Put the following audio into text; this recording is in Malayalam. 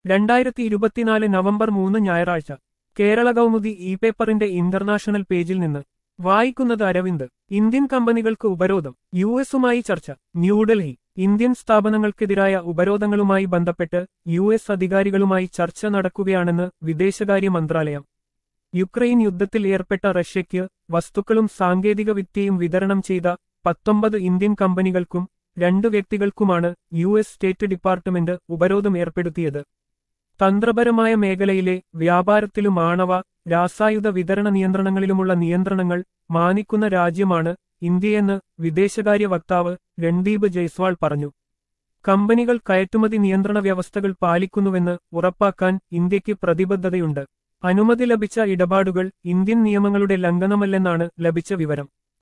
രണ്ടായിരത്തി ഇരുപത്തിനാല് നവംബർ മൂന്ന് ഞായറാഴ്ച കേരള കൗമുദി ഇ പേപ്പറിന്റെ ഇന്റർനാഷണൽ പേജിൽ നിന്ന് വായിക്കുന്നത് അരവിന്ദ് ഇന്ത്യൻ കമ്പനികൾക്ക് ഉപരോധം യു എസുമായി ചർച്ച ന്യൂഡൽഹി ഇന്ത്യൻ സ്ഥാപനങ്ങൾക്കെതിരായ ഉപരോധങ്ങളുമായി ബന്ധപ്പെട്ട് യു എസ് അധികാരികളുമായി ചർച്ച നടക്കുകയാണെന്ന് വിദേശകാര്യ മന്ത്രാലയം യുക്രൈൻ യുദ്ധത്തിൽ ഏർപ്പെട്ട റഷ്യയ്ക്ക് വസ്തുക്കളും സാങ്കേതിക വിദ്യയും വിതരണം ചെയ്ത പത്തൊമ്പത് ഇന്ത്യൻ കമ്പനികൾക്കും രണ്ടു വ്യക്തികൾക്കുമാണ് യു എസ് സ്റ്റേറ്റ് ഡിപ്പാർട്ട്മെന്റ് ഉപരോധം ഏർപ്പെടുത്തിയത് തന്ത്രപരമായ മേഖലയിലെ വ്യാപാരത്തിലും ആണവ രാസായുധ വിതരണ നിയന്ത്രണങ്ങളിലുമുള്ള നിയന്ത്രണങ്ങൾ മാനിക്കുന്ന രാജ്യമാണ് ഇന്ത്യയെന്ന് വിദേശകാര്യ വക്താവ് രൺദീപ് ജയ്സ്വാൾ പറഞ്ഞു കമ്പനികൾ കയറ്റുമതി നിയന്ത്രണ വ്യവസ്ഥകൾ പാലിക്കുന്നുവെന്ന് ഉറപ്പാക്കാൻ ഇന്ത്യക്ക് പ്രതിബദ്ധതയുണ്ട് അനുമതി ലഭിച്ച ഇടപാടുകൾ ഇന്ത്യൻ നിയമങ്ങളുടെ ലംഘനമല്ലെന്നാണ് ലഭിച്ച വിവരം